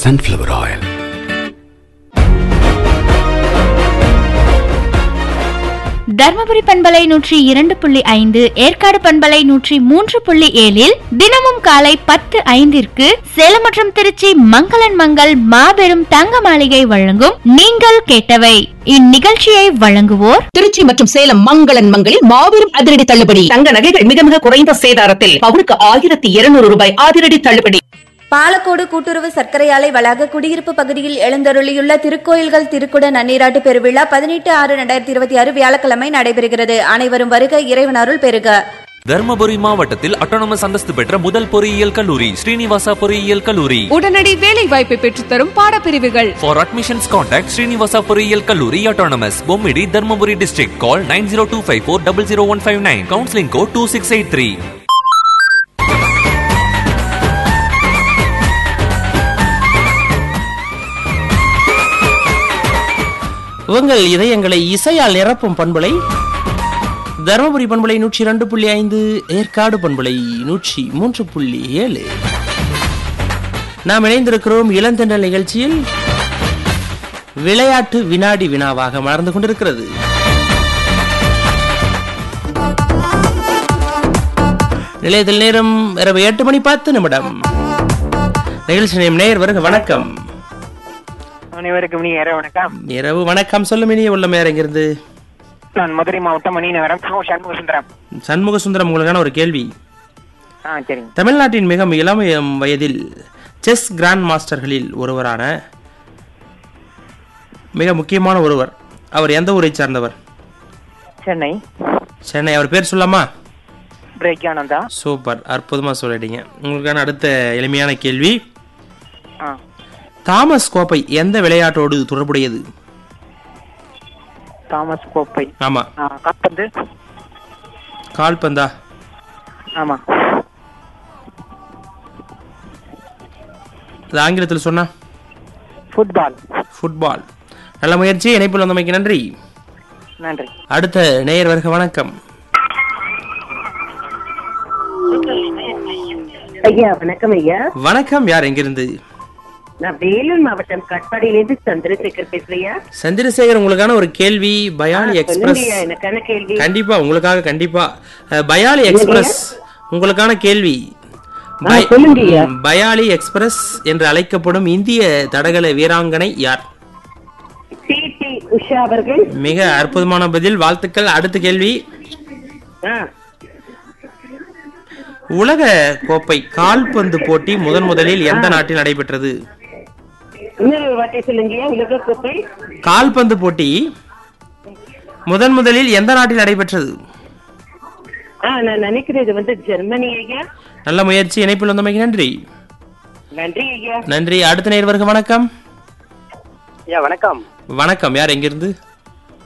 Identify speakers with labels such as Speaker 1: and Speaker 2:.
Speaker 1: sunflower oil.
Speaker 2: Dharmapuri பண்பலை நூற்றி இரண்டு புள்ளி ஐந்து ஏற்காடு பண்பலை நூற்றி மூன்று புள்ளி ஏழில் தினமும் காலை பத்து ஐந்திற்கு சேலம் மற்றும் திருச்சி மங்களன் மங்கள் மாபெரும் தங்க மாளிகை வழங்கும் நீங்கள் கேட்டவை இந்நிகழ்ச்சியை வழங்குவோர்
Speaker 3: திருச்சி மற்றும் சேலம் மங்களன் மங்களில் மாபெரும் அதிரடி தள்ளுபடி தங்க நகைகள் மிக மிக குறைந்த சேதாரத்தில் பவுனுக்கு ஆயிரத்தி இருநூறு ரூபாய் அதிரடி தள்ளுபடி
Speaker 4: பாலக்கோடு கூட்டுறவு சர்க்கரை ஆலை வளாக குடியிருப்பு பகுதியில் எழுந்தருளியுள்ள திருக்கோயில்கள் திருக்குட நன்னீராட்டு பெருவிழா பதினெட்டு ஆறு ரெண்டாயிரத்தி இருபத்தி ஆறு வியாழக்கிழமை நடைபெறுகிறது அனைவரும் வருக இறைவன் அருள் பெறுக
Speaker 5: தர்மபுரி மாவட்டத்தில் அட்டானமஸ் அந்தஸ்து பெற்ற முதல் பொறியியல் கல்லூரி ஸ்ரீனிவாசா பொறியியல் கல்லூரி
Speaker 6: உடனடி வேலை வாய்ப்பை பெற்றுத்தரும் பாடப்பிரிவுகள்
Speaker 5: For admissions contact Srinivasa பொறியியல் கல்லூரி autonomous Bommidi Dharmapuri district call 9025400159 counseling code 2683
Speaker 7: உங்கள் இதயங்களை இசையால் நிரப்பும் பண்பலை தருமபுரி பண்பலை நூற்றி இரண்டு புள்ளி ஐந்து ஏற்காடு பண்பலை நூற்றி மூன்று புள்ளி ஏழு நாம் இணைந்திருக்கிறோம் இளந்தென்றல் நிகழ்ச்சியில் விளையாட்டு வினாடி வினாவாக மலர்ந்து கொண்டிருக்கிறது நிலையத்தில் நேரம் இரவு எட்டு மணி பத்து நிமிடம் நிகழ்ச்சி நேம் நேர் வருக வணக்கம்
Speaker 8: அனைவருக்கும் நீ இரவு வணக்கம்
Speaker 7: இரவு வணக்கம் சொல்லும் இனிய உள்ள மேற இங்கிருந்து
Speaker 8: நான் மதுரை மாவட்டம் மணிநகரம் சோ சண்முக சுந்தரம்
Speaker 7: சண்முக சுந்தரம் உங்களுக்கான ஒரு கேள்வி
Speaker 8: ஆ சரிங்க
Speaker 7: தமிழ்நாட்டின் மிக இளம் வயதில் செஸ் கிராண்ட் மாஸ்டர்களில் ஒருவரான மிக முக்கியமான ஒருவர் அவர் எந்த ஊரை சார்ந்தவர்
Speaker 8: சென்னை
Speaker 7: சென்னை அவர் பேர் சொல்லாமா
Speaker 8: பிரக்யானந்தா
Speaker 7: சூப்பர் அற்புதமா சொல்லிட்டீங்க உங்களுக்கான அடுத்த எளிமையான கேள்வி
Speaker 8: ஆ
Speaker 7: தாமஸ் கோப்பை எந்த விளையாட்டோடு தொடர்புடையது
Speaker 8: தாமஸ் கோப்பை
Speaker 7: ஆமா
Speaker 8: ஆ, கால்பந்து
Speaker 7: கால்பந்தா
Speaker 8: ஆமா
Speaker 7: அது ஆங்கிலத்தில் சொன்னா
Speaker 8: ஃபுட்பால்
Speaker 7: ஃபுட்பால் நல்ல முயற்சி இணைப்பில் வந்தமைக்கு நன்றி
Speaker 8: நன்றி
Speaker 7: அடுத்த நேயர் வருக வணக்கம்
Speaker 9: ஐயா வணக்கம் ஐயா
Speaker 7: வணக்கம் யார் எங்கிருந்து
Speaker 9: நான் வேலூர் மாவட்டம் கட்பாடியிலிருந்து சந்திரசேகர் பேசுறியா
Speaker 7: சந்திரசேகர் உங்களுக்கான ஒரு கேள்வி பயாலி எக்ஸ்பிரஸ்
Speaker 9: சொல்லுங்கய்யா எனக்கான கேள்வி
Speaker 7: கண்டிப்பா உங்களுக்காக கண்டிப்பா அஹ், பயாலி எக்ஸ்பிரஸ் உங்களுக்கான கேள்வி பய-
Speaker 9: சொல்லுங்கய்யா.
Speaker 7: ம், பயாலி எக்ஸ்பிரஸ் என்று அழைக்கப்படும் இந்திய தடகள வீராங்கனை யார்
Speaker 9: டி டி உஷா அவர்கள்
Speaker 7: மிக அற்புதமான பதில் வாழ்த்துக்கள் அடுத்த கேள்வி
Speaker 9: ஆ,
Speaker 7: உலக கோப்பை கால்பந்து போட்டி முதன் முதலில் எந்த நாட்டில் நடைபெற்றது
Speaker 9: இன்னொரு வார்த்தை சொல்லுங்கய்யா உலக கோப்பை
Speaker 7: கால்பந்து போட்டி முதன் முதலில் எந்த நாட்டில் நடைபெற்றது
Speaker 9: ஆ நான் நினைக்கிறேன் இது வந்து ஜெர்மனி ஐயா
Speaker 7: நல்ல முயற்சி இணைப்பில் வந்தமைக்கு நன்றி
Speaker 9: நன்றி ஐயா
Speaker 7: நன்றி அடுத்த நேர்வருக்கு வணக்கம்
Speaker 8: ஐயா வணக்கம்
Speaker 7: வணக்கம் யார் எங்கிருந்து